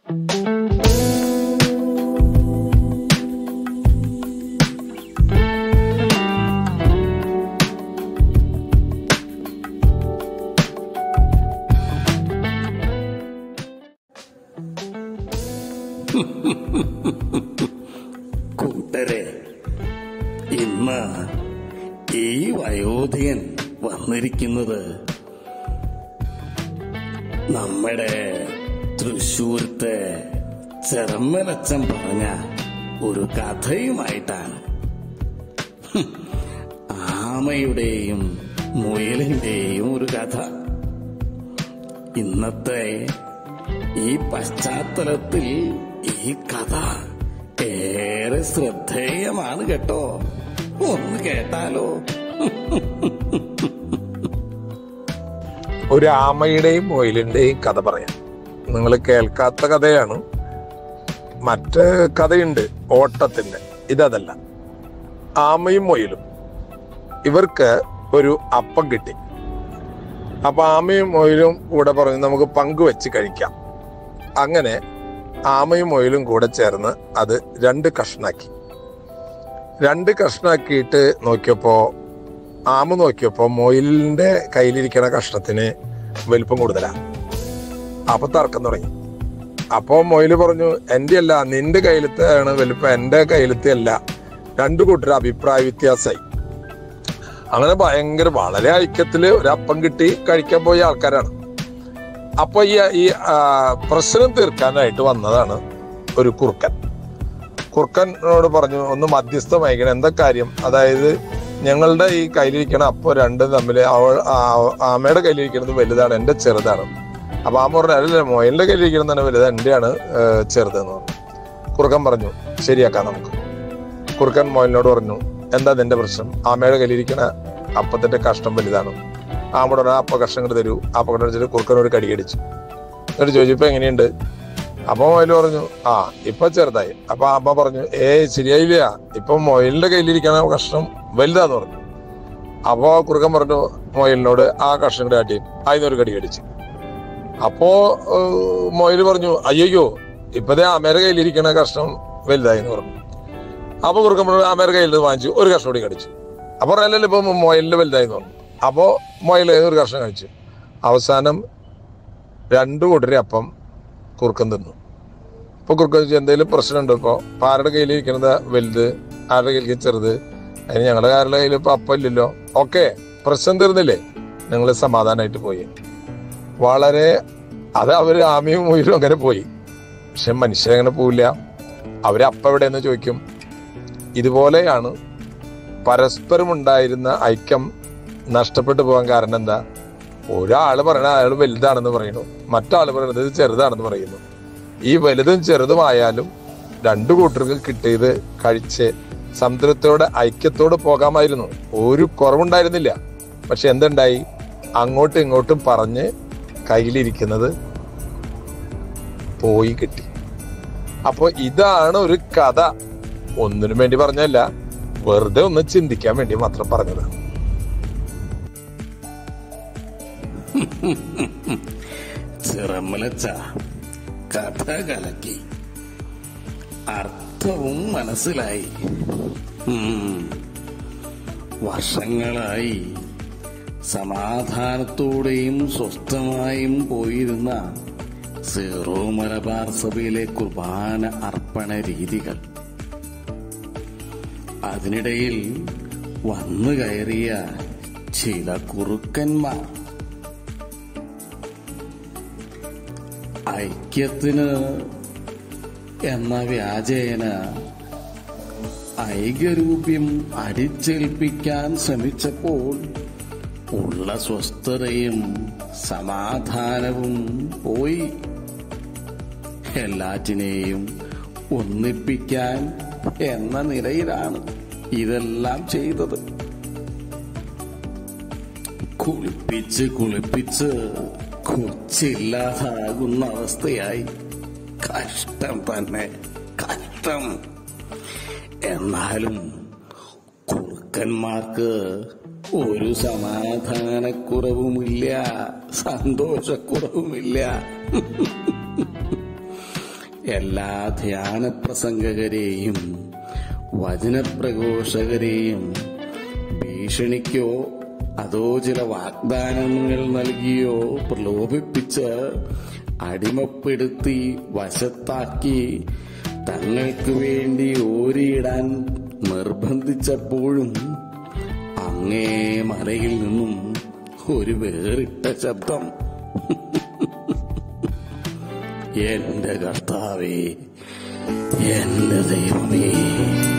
കൂട്ടരെ ഇന്ന് ഈ വയോധികൻ വന്നിരിക്കുന്നത് നമ്മുടെ തൃശൂരത്തെ ചെറമ്മലച്ചൻ പറഞ്ഞ ഒരു കഥയുമായിട്ടാണ് ഹും, ആമയുടെയും മുയലിന്റെയും ഒരു കഥ ഇന്നത്തെ ഈ പശ്ചാത്തലത്തിൽ ഈ കഥ ഏറെ ശ്രദ്ധേയമാണ് കേട്ടോ ഒന്ന് കേട്ടാലോ ഒരു ആമയുടെയും മുയലിന്റെയും കഥ പറയാം നിങ്ങൾ കേൾക്കാത്ത കഥയാണ് മറ്റ് കഥയുണ്ട് ഓട്ടത്തിന്റെ ഇതല്ല ആമയും മുയലും ഇവർക്ക് ഒരു അപ്പം കിട്ടി അപ്പൊ ആമയും മുയലും കൂടെ പറഞ്ഞു നമുക്ക് പങ്കുവെച്ച് കഴിക്കാം അങ്ങനെ ആമയും മുയലും കൂടെ ചേർന്ന് അത് രണ്ട് കഷ്ണാക്കി രണ്ട് കഷ്ണാക്കിയിട്ട് നോക്കിയപ്പോ ആമ നോക്കിയപ്പോ മൊയിലിന്റെ കയ്യിലിരിക്കണ കഷ്ണത്തിന് വലിപ്പം കൂടുതലാ അപ്പൊ തർക്കം തുടങ്ങി അപ്പോ മൊയില് പറഞ്ഞു എന്റെ അല്ല നിന്റെ കയ്യിലത്തെ ആണ് വലിപ്പം എന്റെ കയ്യിലത്തെ അല്ല രണ്ടു കൂട്ടർ അഭിപ്രായ വ്യത്യാസമായി അങ്ങനെ ഭയങ്കര വളരെ ഐക്യത്തില് ഒരു അപ്പം കിട്ടി കഴിക്കാൻ പോയ ആൾക്കാരാണ് അപ്പൊ ഈ ഈ ആ, പ്രശ്നം തീർക്കാനായിട്ട് വന്നതാണ് ഒരു കുറുക്കൻ കുറുക്കനോട് പറഞ്ഞു ഒന്ന് മധ്യസ്ഥം വഹിക്കണം എന്താ കാര്യം അതായത് ഞങ്ങളുടെ ഈ കയ്യിലിരിക്കണ അപ്പൊ രണ്ടും തമ്മിൽ അവൾ ആ- ആമയുടെ കയ്യിലിരിക്കുന്നത് വലുതാണ് എന്റെ ചെറുതാണ് അപ്പൊ ആമ പറഞ്ഞു അല്ലല്ല മൊയലിന്റെ കയ്യിലിരിക്കുന്നത് തന്നെ വലുത് എന്റെയാണ് ഏഹ്, ചെറുതെന്ന് പറഞ്ഞു കുറുക്കൻ പറഞ്ഞു ശരിയാക്കാം നമുക്ക് കുറുക്കൻ മൊയലിനോട് പറഞ്ഞു എന്താ നിന്റെ പ്രശ്നം ആമയുടെ കയ്യിലിരിക്കണ അപ്പത്തിന്റെ കഷ്ണം വലുതാണ് ആമയുടെ പറഞ്ഞു അപ്പ കഷ്ണം ഇങ്ങോട്ട് തരൂ അപ്പ കൊണ്ട് വെച്ചിട്ട് കുറുക്കൻ ഒരു കടിയടിച്ചു എന്നിട്ട് ചോദിച്ചു ഇപ്പൊ എങ്ങനെയുണ്ട് അപ്പൊ മൊയിൽ പറഞ്ഞു ആ ഇപ്പൊ ചെറുതായി അപ്പൊ അമ്മ പറഞ്ഞു ഏയ് ശരിയായില്ല ഇപ്പൊ മൊയിലിന്റെ കയ്യിലിരിക്കണ കഷ്ണം വലുതാന്ന് പറഞ്ഞു അപ്പോ കുറുക്കൻ പറഞ്ഞു മൊയിലിനോട് ആ കഷ്ണം കൂടെ കാട്ടി അതിനൊരു കടി കടിച്ചു അപ്പോ മൊയിൽ പറഞ്ഞു അയ്യോ ഇപ്പതേ അമേരെ കയ്യിലിരിക്കണ കഷ്ണം വലുതായി എന്ന് പറഞ്ഞു അപ്പൊ കുറുക്കൻ പറഞ്ഞു അമേരെ കയ്യിൽ നിന്ന് വാങ്ങിച്ചു ഒരു കഷ്ണം കൂടി കടിച്ചു അപ്പൊ അല്ലല്ലോ ഇപ്പൊ മൊയിലിന്റെ വലുതായി എന്ന് പറഞ്ഞു അപ്പോ മൊയിൽ ഒരു കഷ്ണം കഴിച്ചു അവസാനം രണ്ടു കൂട്ടരെ അപ്പം കുറുക്കൻ തിന്നു ഇപ്പൊ കുറുക്കൻ ചോദിച്ചു എന്തെങ്കിലും പ്രശ്നമുണ്ടോ ഇപ്പൊ ഇപ്പൊ ആരുടെ കയ്യിൽ ഇരിക്കണത് വലുത് ആരുടെ കയ്യിൽ ചെറുത് അതിന് ഞങ്ങളുടെ കാരുടെ കയ്യിൽ ഇപ്പൊ അപ്പം ഇല്ലല്ലോ ഓക്കെ പ്രശ്നം തീർന്നില്ലേ നിങ്ങൾ സമാധാനമായിട്ട് പോയി വളരെ അത് അവര് ആമയും മുയിലും അങ്ങനെ പോയി പക്ഷെ മനുഷ്യരങ്ങനെ പോവില്ല അവര് അപ്പം എവിടെയെന്ന് ചോദിക്കും ഇതുപോലെയാണ് പരസ്പരം ഉണ്ടായിരുന്ന ഐക്യം നഷ്ടപ്പെട്ടു പോകാൻ കാരണം എന്താ ഒരാള് പറയണ അയാൾ വലുതാണെന്ന് പറയുന്നു മറ്റാള് പറയുന്നത് ഇത് ചെറുതാണെന്ന് പറയുന്നു ഈ വലുതും ചെറുതുമായാലും രണ്ടു കൂട്ടർക്ക് കിട്ടിയത് കഴിച്ച് സമുദ്രത്തോടെ ഐക്യത്തോടെ പോകാമായിരുന്നു ഒരു കുറവുണ്ടായിരുന്നില്ല പക്ഷെ എന്തുണ്ടായി അങ്ങോട്ടും ഇങ്ങോട്ടും പറഞ്ഞ് കയ്യിലിരിക്കുന്നത് പോയി കിട്ടി അപ്പൊ ഇതാണ് ഒരു കഥ ഒന്നിനും വേണ്ടി പറഞ്ഞല്ല വെറുതെ ഒന്ന് ചിന്തിക്കാൻ വേണ്ടി മാത്രം പറഞ്ഞത് ചിറമലച്ച കഥ കലക്കി അർത്ഥവും മനസ്സിലായി ഉം. വർഷങ്ങളായി സമാധാനത്തോടെയും സ്വസ്ഥമായും പോയിരുന്ന സീറോ മലബാർ സഭയിലെ കുർബാന അർപ്പണ രീതികൾ അതിനിടയിൽ വന്നു കയറിയ ചില കുറുക്കന്മാർ ഐക്യത്തിന് എന്ന വ്യാജേന ഐക്യരൂപ്യം അടിച്ചേൽപ്പിക്കാൻ ശ്രമിച്ചപ്പോൾ ഉള്ള സ്വസ്ഥതയും സമാധാനവും പോയി എല്ലാറ്റിനെയും ഒന്നിപ്പിക്കാൻ എന്ന നിലയിലാണ് ഇതെല്ലാം ചെയ്തത് കുളിപ്പിച്ച് കുളിപ്പിച്ച് കൊച്ചില്ലാതാകുന്ന അവസ്ഥയായി കഷ്ടം തന്നെ കഷ്ടം എന്നാലും കുറുക്കന്മാർക്ക് ഒരു സമാധാനക്കുറവുമില്ല സന്തോഷക്കുറവുമില്ല എല്ലാ ധ്യാന പ്രസംഗകരെയും വചനപ്രഘോഷകരെയും ഭീഷണിക്കോ അതോ ചില വാഗ്ദാനങ്ങൾ നൽകിയോ പ്രലോഭിപ്പിച്ച് അടിമപ്പെടുത്തി വശത്താക്കി തങ്ങൾക്ക് വേണ്ടി ഓരിയിടാൻ നിർബന്ധിച്ചപ്പോഴും അങ്ങേ മലയിൽ നിന്നും ഒരു വേറിട്ട ശബ്ദം എന്റെ കർത്താവേ എന്റെ ദൈവമേ